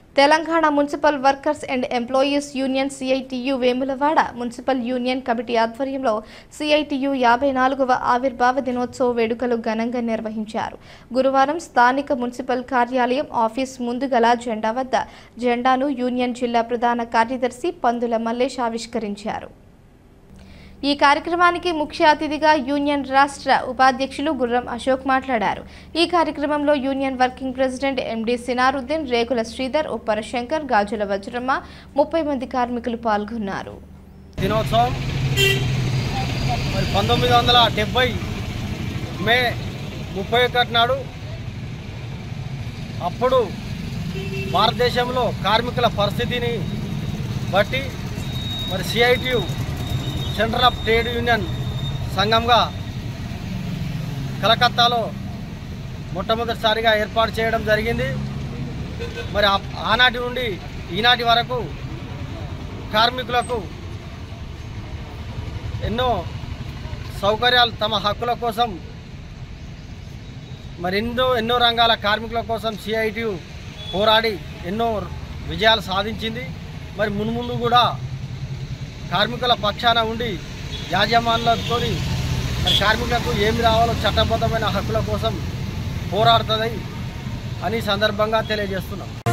Telangana municipal workers and employees union CITU Vemulawada municipal union committee ఆధ్వర్యంలో CITU యాభై నాలుగవ ఆవిర్భావ దినోత్సవ వేడుకలు ఘనంగా నిర్వహించారు గురువారం స్థానిక మున్సిపల్ కార్యాలయం ఆఫీస్ ముందుగల జెండా వద్ద జెండాను యూనియన్ జిల్లా ప్రధాన కార్యదర్శి పందుల మల్లేష్ ఆవిష్కరించారు ఈ కార్యక్రమానికి ముఖ్య అతిథిగా యూనియన్ రాష్ట్ర ఉపాధ్యక్షులు గుర్రం అశోక్ మాట్లాడారు ఈ కార్యక్రమంలో union working president MD Sinaruddin Rekula Sridhar Uppara Shankar గాజుల వజ్రమ్మ ముప్పై మంది కార్మికులు పాల్గొన్నారు దినోత్సవం మరి పంతొమ్మిది వందల డెబ్బై మే ముప్పై ఒకటి నాడు అప్పుడు భారతదేశంలో కార్మికుల పరిస్థితిని బట్టి మరి CITU centre of trade union సంఘంగా కలకత్తాలో మొట్టమొదటిసారిగా ఏర్పాటు చేయడం జరిగింది మరి ఆ- ఆనాటి నుండి ఈనాటి వరకు కార్మికులకు ఎన్నో సౌకర్యాలు తమ హక్కుల కోసం మరి ఎన్నో ఎన్నో రంగాల కార్మికుల కోసం సిఐటియు పోరాడి ఎన్నో విజయాలు సాధించింది మరి మున్ముందు కూడా కార్మికుల పక్షాన ఉండి యాజమాన్లతో మరి కార్మికులకు ఏమి రావాలో చట్టబద్ధమైన హక్కుల కోసం పోరాడుతుంది అని ఈ సందర్భంగా తెలియజేస్తున్నాం